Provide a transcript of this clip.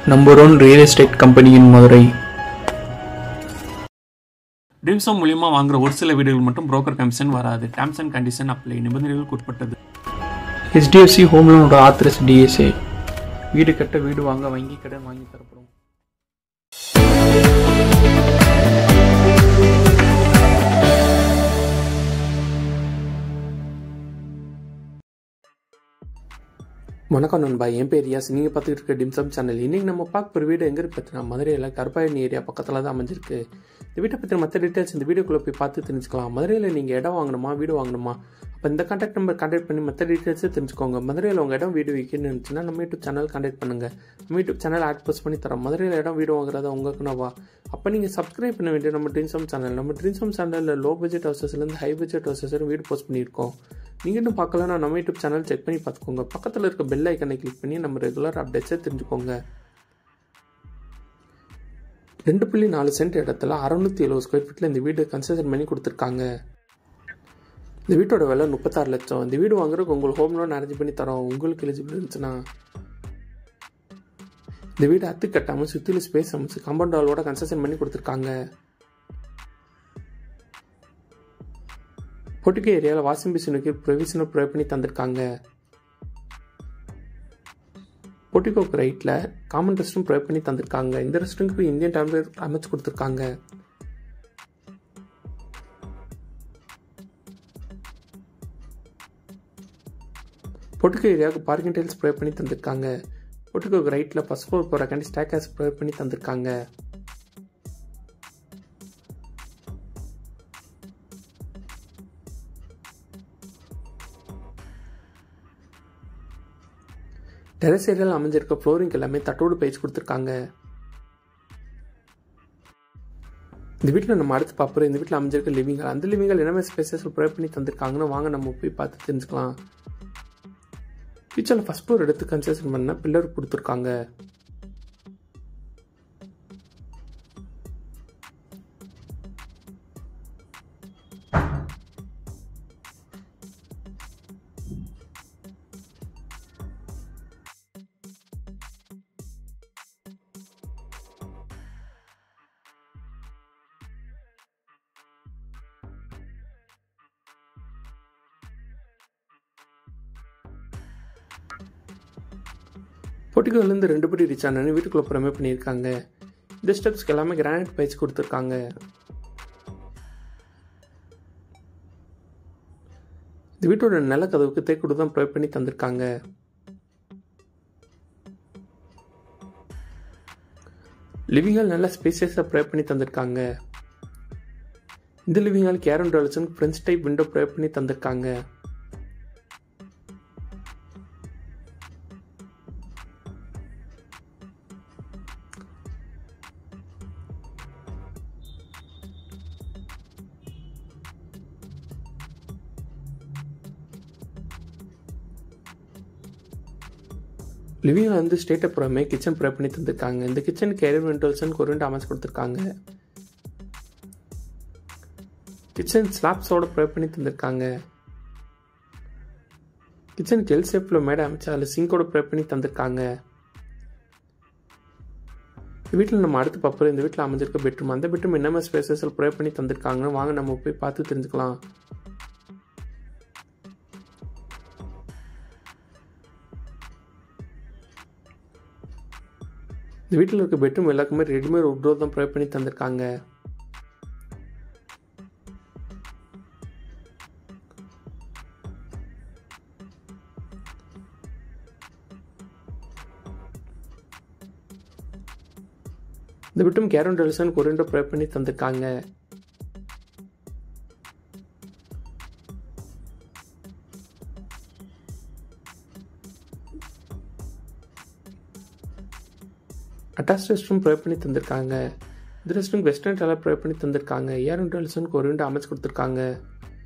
number one real estate கம்பெனியின் மதுரை ட்ரீம்ஸோ மூலியமா வாங்குற ஒரு சில வீடுகள் மட்டும் புரோக்கர் கமிஷன் வராது டேர்ம்ஸ் அண்ட் கண்டிஷன் அப்ளை நிபந்தனைகளுக்கு உட்பட்டது ஹெச்டிஎஃப்சி ஹோம் லோனோட ஆத்திரஸ் டிஎஸ்ஏ வீடு கட்ட வீடு வாங்க வங்கி கடன் வாங்கி தரப்படும் வணக்கம் நண்பா என் பேர் ரியாஸ் நீங்கள் பார்த்துக்கிட்டு இருக்க டிம்சம் சேனல் இன்றைக்கி நம்ம பார்க்க போகிற வீடு எங்கே இருக்கு பார்த்தீங்கன்னா மதுரையில் கருப்பாயணி ஏரியா பக்கத்தில் தான் அமைஞ்சிருக்கு இந்த வீட்டை பற்றின மற்ற டீட்டெயில்ஸ் இந்த வீடியோக்குள்ளே போய் பார்த்து தெரிஞ்சுக்கலாம் மதுரையில் நீங்கள் இடம் வாங்கணுமா வீடு வாங்கணுமா அப்போ இந்த கான்டாக்ட் நம்பர் கான்டாக்ட் பண்ணி மற்ற டீட்டெயில்ஸே தெரிஞ்சுக்கோங்க மதுரையில் உங்கள் இடம் வீடு விற்கணும்னு இருந்துச்சுன்னா நம்ம யூடியூப் சேனல் கான்டாக்ட் பண்ணுங்கள் நம்ம யூடியூப் சேனல் ஆட் போஸ்ட் பண்ணி தரோம் மதுரையில் இடம் வீடு வாங்குறதா உங்களுக்கு நவா அப்போ நீங்கள் சப்ஸ்கிரைப் பண்ண வேண்டிய நம்ம ட்ரீம்ஸம் சேனல் நம்ம ட்ரீம்ஸம் சேனலில் லோ பட்ஜெட் ஹவுசஸ்லேருந்து ஹை பட்ஜெட் ஹவுசஸ் வீடு போஸ்ட் பண்ணியிருக்கோம் நீங்கள் இன்னும் பார்க்கலன்னா நம்ம யூடியூப் சேனல் செக் பண்ணி பார்த்துக்கோங்க பக்கத்தில் இருக்க பெல் ஐக்கனை கிளிக் பண்ணி நம்ம ரெகுலர் அப்டேட்ஸை தெரிஞ்சுக்கோங்க ரெண்டு புள்ளி நாலு சென்ட் இடத்துல அறுநூத்தி எழுபது ஸ்கொயர் ஃபீட்டில் இந்த வீடு கன்ஸ்ட்ரக்ஷன் பண்ணி கொடுத்துருக்காங்க இந்த வீட்டோட விலை முப்பத்தாறு லட்சம் இந்த வீடு வாங்குறதுக்கு உங்களுக்கு ஹோம் லோன் அரேஞ்ச் பண்ணி தரோம் உங்களுக்கு எலிஜிபிள் இருந்துச்சுன்னா இந்த வீடு அத்து கட்டாமல் சுற்றிலும் ஸ்பேஸ் அமைச்சு காம்பவுண்ட் வாலோட கன்ஸ்ட்ரக்ஷன் பண்ணி கொடுத்துருக்காங்க பொட்டுக்கு ஏரியாவில் வாஷிங் மிஷினுக்கு ப்ரொவிஷனல் ப்ரொவைட் பண்ணி தந்திருக்காங்க பொட்டிகோக்கு ரைட்டில் காமன் ரெஸ்ட்ரூம் ப்ரொவைட் பண்ணி தந்திருக்காங்க இந்த ரெஸ்ட்ரூமுக்கு இந்தியன் டேப்லெட் அமைச்சு கொடுத்துருக்காங்க பொட்டுக்கு ஏரியாவுக்கு பார்க்கிங் டைல்ஸ் ப்ரொவைட் பண்ணி தந்திருக்காங்க பொட்டுக்கோக்கு ரைட்டில் ஃபஸ்ட் ஃப்ளோர் போகிறக்காண்டி ஸ்டாக்கர்ஸ் ப்ரொவைட் பண்ணி தந்திருக்காங்க டெரஸ் ஏரியாவில் அமைஞ்சிருக்க ஃப்ளோரிங் எல்லாமே தட்டோடு பேச்சு கொடுத்துருக்காங்க இந்த வீட்டில் நம்ம அடுத்து பார்ப்போம் இந்த வீட்டில் அமைஞ்சிருக்க லிவிங் அந்த லிவிங்கள் என்னமே ஸ்பேசஸ் ப்ரொவைட் பண்ணி தந்திருக்காங்கன்னு வாங்க நம்ம போய் பார்த்து தெரிஞ்சுக்கலாம் கிச்சனில் ஃபஸ்ட் ஃப்ளோர் எடுத்து கன்ஸ்ட்ரக்ஷன் பண்ண பில்லர் கொடுத்துருக்காங்க பொட்டிகோலேருந்து ரெண்டு படி ரீச் ஆனு வீட்டுக்குள்ளே புறமே பண்ணியிருக்காங்க இந்த ஸ்டெப்ஸ்க்கு எல்லாமே கிரானைட் பயிற்சி கொடுத்துருக்காங்க இந்த வீட்டோட நிலக்கதவுக்கு தேக்குடு தான் ப்ரொவைட் பண்ணி தந்திருக்காங்க லிவிங் ஹால் நல்ல ஸ்பேசியஸாக ப்ரொவைட் பண்ணி தந்திருக்காங்க இந்த லிவிங் ஹால் கேரன் டாலர்ஸும் ஃப்ரெண்ட்ஸ் டைப் விண்டோ ப்ரொவைட் பண்ணி தந்திருக்காங்க லிவிங்கில் வந்து ஸ்டேட் அப்புறமே கிச்சன் ப்ரொவைட் பண்ணி தந்திருக்காங்க இந்த கிச்சனுக்கு ஏர் வென்டல்ஸ்னு ஒரு ரெண்டு அமைச்சு கொடுத்துருக்காங்க கிச்சன் ஸ்லாப்ஸோட ப்ரொவைட் பண்ணி தந்திருக்காங்க கிச்சனுக்கு எல் ஷேப்பில் மேடை அமைச்சு அதில் சிங்கோட ப்ரொவைட் பண்ணி தந்திருக்காங்க வீட்டில் நம்ம அடுத்து பார்ப்போம் இந்த வீட்டில் அமைஞ்சிருக்க பெட்ரூம் அந்த பெட்ரூம் என்னென்ன ஸ்பேசஸில் ப்ரொவைட் பண்ணி தந்திருக்காங்கன்னு வாங்க நம்ம போய் பார்த்து தெரிஞ்சுக்கலாம் இந்த வீட்டில் இருக்க பெட்ரூம் எல்லாருக்குமே ரெடிமேட் உட்ரோல் தான் ப்ரொவைட் பண்ணி தந்திருக்காங்க இந்த பெட்ரூம் கேரன் டெலிசன் கொரியண்டோ ப்ரொவைட் பண்ணி தந்திருக்காங்க அட்டாச் ரெஸ்ட் ரூம் ப்ரொவைட் பண்ணி தந்திருக்காங்க இந்த rest room western toilet provide பண்ணி தந்திருக்காங்க ஏர் டெலிசனுக்கு ஒரு விண்டோ அமைச்சு கொடுத்துருக்காங்க